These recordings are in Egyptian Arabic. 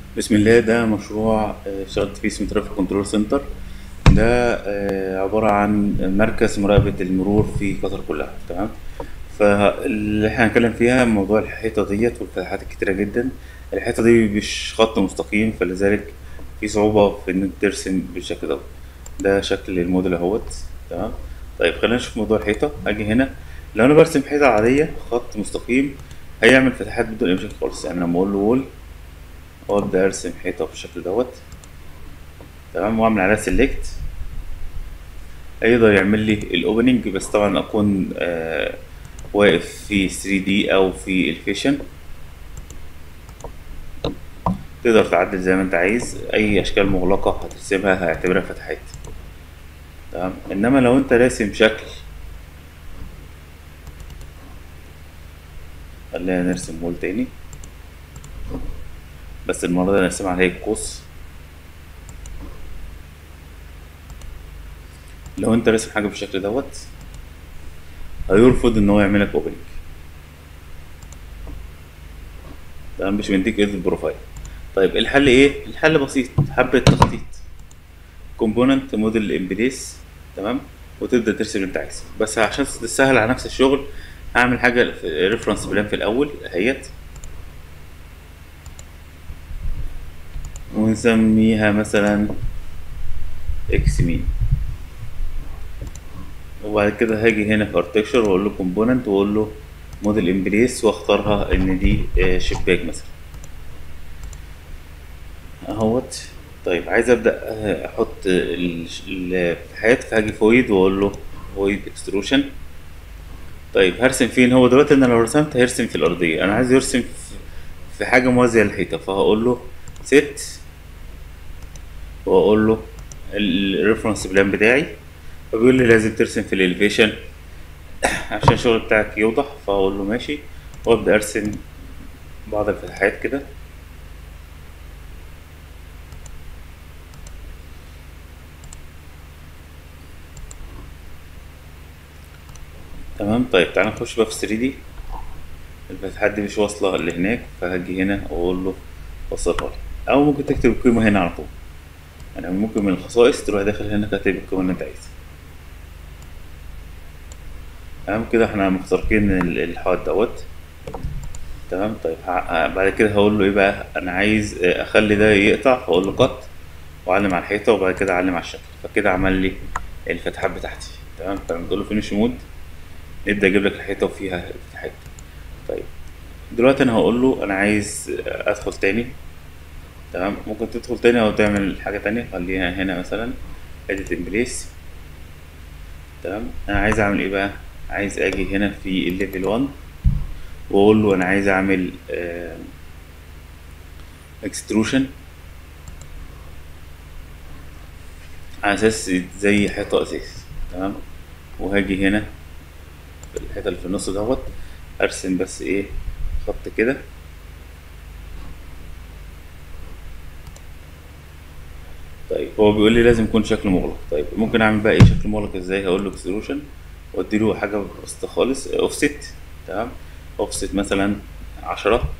بسم الله ده مشروع آه، اشتغلت فيه اسمه ترافيك كنترول سنتر ده آه، عبارة عن مركز مراقبة المرور في قطر كلها تمام فاللي احنا هنتكلم فيها موضوع الحيطة ديت والفتحات الكتيرة جدا الحيطة دي مش خط مستقيم فلذلك في صعوبة في انك ترسم بالشكل ده ده شكل الموديل اهوت تمام طيب خلينا نشوف موضوع الحيطة اجي هنا لو انا برسم حيطة عادية خط مستقيم هيعمل فتحات بدون اي مشاكل خالص يعني لما اقول له وول وابدا ارسم حيطه بالشكل دوت تمام واعمل عليها سيلكت هيقدر يعمل لي الاوبننج بس طبعا اكون آه واقف في 3 دي او في الفيشن تقدر تعدل زي ما انت عايز اي اشكال مغلقه هترسمها هيعتبرها فتحات تمام انما لو انت راسم شكل خلينا نرسم وول تاني بس المرة دي نرسمها على هيك قوس لو انت راسم حاجة بالشكل دوت هيرفض ان هو يعملك اوبننج تمام مش مديك ايد البروفايل طيب الحل ايه الحل بسيط حبة تخطيط كومبوننت موديل امبليس تمام وتبدا ترسم اللي انت عايزه بس عشان تسهل على نفس الشغل هعمل حاجة ريفرنس بلان في الاول اهيت ونسميها مثلا اكس مين وبعد كده هاجي هنا في ارتكشر واقول له كومبوننت واقول له موديل امبليس واختارها ان دي آه، شباك مثلا اهوت طيب عايز ابدا آه، احط ال- الفتحات فهاجي فويد واقول له فويد اكستروشن طيب هرسم فين هو دلوقتي انا لو رسمت هيرسم في الارضيه انا عايز يرسم في- في حاجه موازيه للحيطه فهقول له ست واقول له الريفرنس بلان بتاعي فبيقول لي لازم ترسم في الاليفيشن عشان الشغل بتاعك يوضح فاقول له ماشي وابدا ارسم بعض الفتحات كده تمام طيب تعالى نخش بقى في 3 دي الفتحات دي مش واصله لهناك فهاجي هنا واقول له وصلها لي او ممكن تكتب القيمه هنا على طول يعني ممكن من الخصائص تروح داخل هنا كاتب القيمه اللي انت عايزها تمام كده احنا مخترقين ال- الحوض دوت تمام طيب ه- بعد كده هقول له ايه بقى انا عايز اه، اخلي ده يقطع فاقول له قط واعلم على الحيطه وبعد كده اعلم على الشكل فكده عمل لي الفتحات بتاعتي تمام فلما تقول له فينش مود يبدا يجيب لك الحيطه وفيها فتحات طيب دلوقتي انا هقول له انا عايز اه، ادخل تاني تمام ممكن تدخل تاني او تعمل حاجه تانية خليها هنا مثلا edit in place تمام انا عايز اعمل ايه بقى عايز اجي هنا في الليفل 1 واقول له انا عايز اعمل اكستروشن على اساس زي حيطه اساس تمام وهاجي هنا في الحيطه اللي في النص دوت ارسم بس ايه خط كده طيب هو بيقول لي لازم يكون شكل مغلق طيب ممكن اعمل بقى ايه شكل مغلق ازاي هقول له اكستروشن وادي له حاجه بسيطه خالص اوفست تمام اوفست مثلا عشرة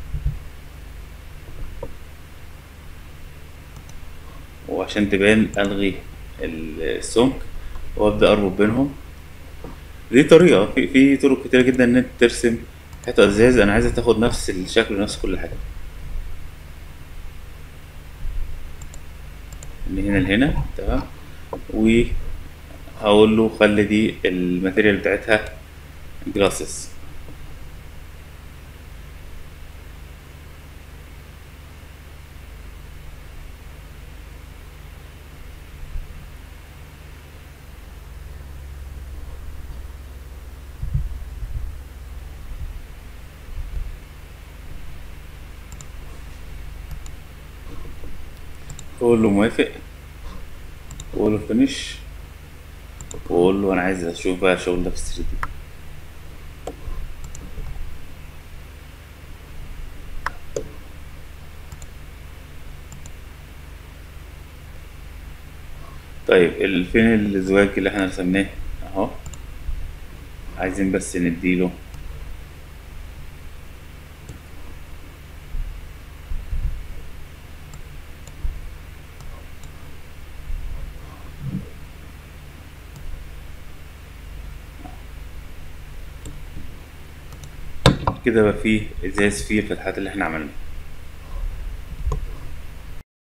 وعشان تبان الغي ال- السمك وابدا اربط بينهم دي طريقه في في طرق كتيره جدا ان انت ترسم حته ازاز انا عايزها تاخد نفس الشكل ونفس كل حاجه من هنا لهنا تمام وهقول له خلي دي الماتيريال بتاعتها جلاسز اقول له موافق واقول له فينيش واقول له انا عايز اشوف بقى الشغل ده في 3 دي طيب ال- فين الزواج اللي احنا رسمناه اهو عايزين بس نديله كده بقى فيه ازاز فيه الفتحات اللي احنا عملناها